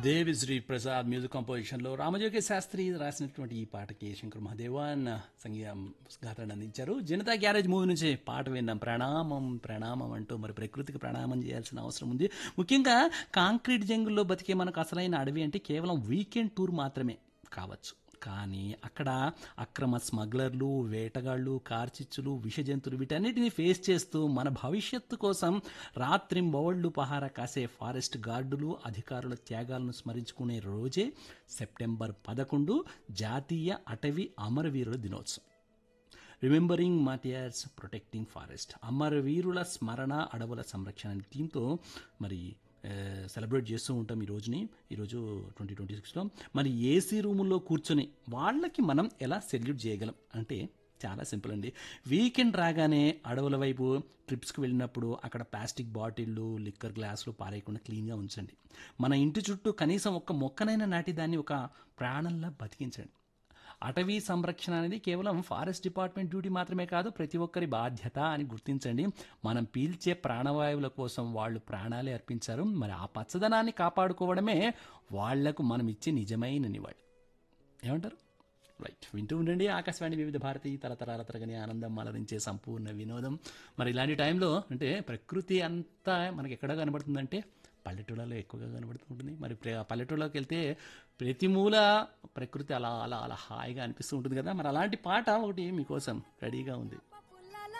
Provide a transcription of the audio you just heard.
Devi Sri Prasad music కంపోజిషన్లో రామజోగి శాస్త్రి రాసినటువంటి ఈ పాటకి శంకర్ మహాదేవన్ సంగీతం గాత్రాన్ని అందించారు జనతా గ్యారేజ్ మూవీ నుంచి పాట విన్నాం ప్రణామం ప్రణామం అంటూ మరి ప్రకృతికి ప్రణామం చేయాల్సిన అవసరం ఉంది ముఖ్యంగా కాంక్రీట్ జంగుల్లో బతికే మనకు అసలైన అడవి అంటే కేవలం వీకెండ్ టూర్ మాత్రమే కావచ్చు కానీ అక్కడ అక్రమ స్మగ్లర్లు వేటగాళ్ళు కార్చిచ్చులు విషజంతువులు వీటన్నిటిని ఫేస్ చేస్తూ మన భవిష్యత్తు కోసం రాత్రింబవళ్లు పహార కాసే ఫారెస్ట్ గార్డులు అధికారుల త్యాగాలను స్మరించుకునే రోజే సెప్టెంబర్ పదకొండు జాతీయ అటవీ అమరవీరుల దినోత్సవం రిమెంబరింగ్ మాటియర్స్ ప్రొటెక్టింగ్ ఫారెస్ట్ అమరవీరుల స్మరణ అడవుల సంరక్షణ అనే థీమ్తో మరి సెలబ్రేట్ చేస్తూ ఉంటాం ఈ రోజుని ఈరోజు ట్వంటీ ట్వంటీ సిక్స్లో మరి ఏసీ రూముల్లో కూర్చొని వాళ్ళకి మనం ఎలా సెల్యూట్ చేయగలం అంటే చాలా సింపుల్ అండి వీకెండ్ రాగానే అడవుల వైపు ట్రిప్స్కి వెళ్ళినప్పుడు అక్కడ ప్లాస్టిక్ బాటిళ్ళు లిక్కర్ గ్లాసులు పారేయకుండా క్లీన్గా ఉంచండి మన ఇంటి చుట్టూ కనీసం ఒక్క మొక్కనైనా నాటి దాన్ని ఒక ప్రాణంలా బతికించండి అటవీ సంరక్షణ అనేది కేవలం ఫారెస్ట్ డిపార్ట్మెంట్ డ్యూటీ మాత్రమే కాదు ప్రతి ఒక్కరి బాధ్యత అని గుర్తించండి మనం పీల్చే ప్రాణవాయువుల కోసం వాళ్ళు ప్రాణాలే అర్పించారు మరి ఆ పచ్చదనాన్ని కాపాడుకోవడమే వాళ్లకు మనం ఇచ్చే నిజమైన నివాళి ఏమంటారు రైట్ వింటూ ఉండండి ఆకాశవాణి వివిధ భారతి తరతరాల తరగని ఆనందం అలరించే సంపూర్ణ వినోదం మరి ఇలాంటి టైంలో అంటే ప్రకృతి అంతా మనకి ఎక్కడ కనబడుతుందంటే పల్లెటూళ్ళలో ఎక్కువగా కనబడుతూ ఉంటుంది మరి ప్ర- పల్లెటూళ్ళలోకి వెళ్తే ప్రతి మూల ప్రకృతి అలా అలా అలా హాయిగా అనిపిస్తూ ఉంటుంది కదా మరి అలాంటి పాట ఒకటి మీకోసం రెడీగా ఉంది